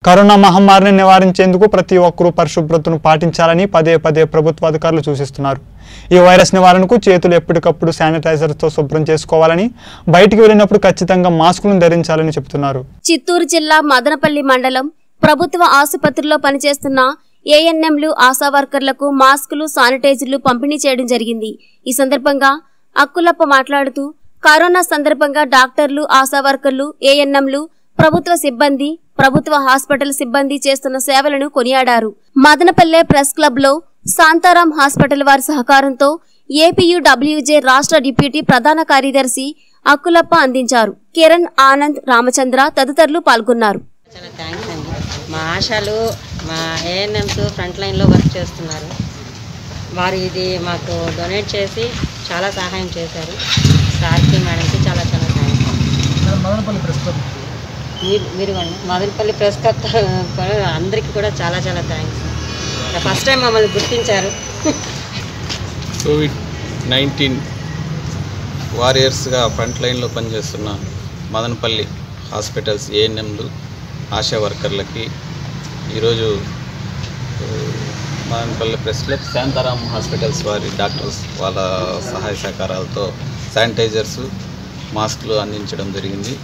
Corona మహమ్మారిని నివారించేందుకు ప్రతి ఒక్కరూ పరిశుభ్రతను పాటించాలని పదే పదే ప్రభుత్వ అధికారులు సూచిస్తున్నారు ఈ వైరస్ నివారణకు చేతులు ఎప్పటికప్పుడు శానిటైజర్తో శుభ్రం చేసుకోవాలని బయటికి వెళ్ళినప్పుడు ఖచ్చితంగా మాస్కులను ధరించాలని చెబుతున్నారు చిత్తూరు జిల్లా మదనపల్లి మండలం ప్రభుత్వ ఆసుపత్రిలో పనిచేస్తున్న ఏఎన్ఎంలు ఆశా వర్కర్లకు మాస్కులు శానిటైజర్లు పంపిణీ చేయడం జరిగింది ఈ సందర్భంగా అక్కులప్ప మాట్లాడుతూ కరోనా సందర్భంగా డాక్టర్లు ఆశా వర్కర్లు ఏఎన్ఎంలు ప్రభుత్వ సిబ్బంది ప్రభుత్వ హాస్పిటల్ సిబ్బంది చేస్తున్న సేవలను కొనియాడారు మదనపల్లె ప్రెస్ క్లబ్ లో శాంతారాం హాస్పిటల్ వారి సహకారంతో ఏపీయూడబ్ల్యూజే రాష్ట్ర డిప్యూటీ ప్రధాన కార్యదర్శి అక్కులప్ప అందించారు కిరణ్ ఆనంద్ రామచంద్ర తదితరులు పాల్గొన్నారు చాలా థ్యాంక్స్ అండి మా ఆశాలు మా ఏఎన్ఎంస్ ఫ్రంట్ లైన్లో వర్క్ చేస్తున్నారు వారు ఇది మాకు డొనేట్ చేసి చాలా సహాయం చేశారు సార్కి మేడంకి చాలా చాలా థ్యాంక్స్ మదనపల్లి ప్రెస్ క్లబ్ మీరు మీరు ఇవ్వండి. మదనపల్లి ప్రెస్ క్లబ్ తరఫున అందరికీ కూడా చాలా చాలా థ్యాంక్స్ ఫస్ట్ టైం మమ్మల్ని గుర్తించారు కోవిడ్ నైన్టీన్ వారియర్స్గా ఫ్రంట్ లైన్లో పనిచేస్తున్న మదనపల్లి హాస్పిటల్స్ ఏఎన్ఎంలు ఆశా వర్కర్లకి ఈరోజు ఆ, Madanapalle press club Shantaram hospitals వారి డాక్టర్స్ వాళ్ళ సహాయ సహకారాలతో శానిటైజర్స్ మాస్కులు అందించడం జరిగింది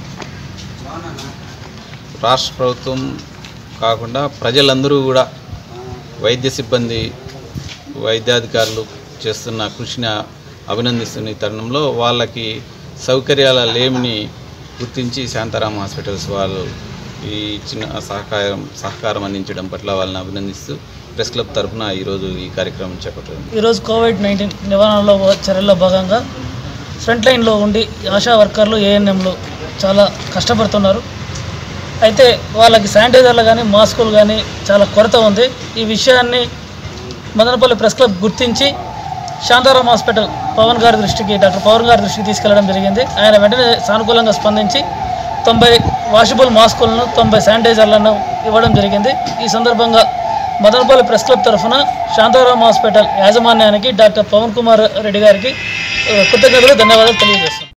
రాష్ట్ర ప్రభుత్వం కాకుండా ప్రజలందరూ కూడా వైద్య సిబ్బంది వైద్యాధికారులు చేస్తున్న కృషిని అభినందిస్తున్న ఈ తరుణంలో వాళ్ళకి సౌకర్యాల లేమిని గుర్తించి శాంతారాం హాస్పిటల్స్ వాళ్ళు ఈ చిన్న సహకారం సహకారం అందించడం పట్ల వాళ్ళని అభినందిస్తూ ప్రెస్ క్లబ్ తరఫున ఈరోజు ఈ కార్యక్రమం చేపట్టింది ఈరోజు కోవిడ్ నైన్టీన్ నివారణలో చర్యల్లో భాగంగా ఫ్రంట్ లైన్లో ఉండి ఆశా వర్కర్లు ఏఎన్ఎంలు చాలా కష్టపడుతున్నారు అయితే వాళ్ళకి శానిటైజర్లు కానీ మాస్కులు కానీ చాలా కొరత ఉంది ఈ విషయాన్ని మదనపల్లి ప్రెస్ క్లబ్ గుర్తించి శాంతారాం హాస్పిటల్ పవన్ గారి దృష్టికి డాక్టర్ పవన్ గారి దృష్టికి తీసుకెళ్లడం జరిగింది ఆయన వెంటనే సానుకూలంగా స్పందించి తొంభై వాషబుల్ మాస్కులను తొంభై శానిటైజర్లను ఇవ్వడం జరిగింది ఈ సందర్భంగా మదనపల్లి ప్రెస్ క్లబ్ తరఫున శాంతారాం హాస్పిటల్ యాజమాన్యానికి డాక్టర్ పవన్ కుమార్ రెడ్డి గారికి ఆ, కృతజ్ఞతలు ధన్యవాదాలు తెలియజేస్తున్నాం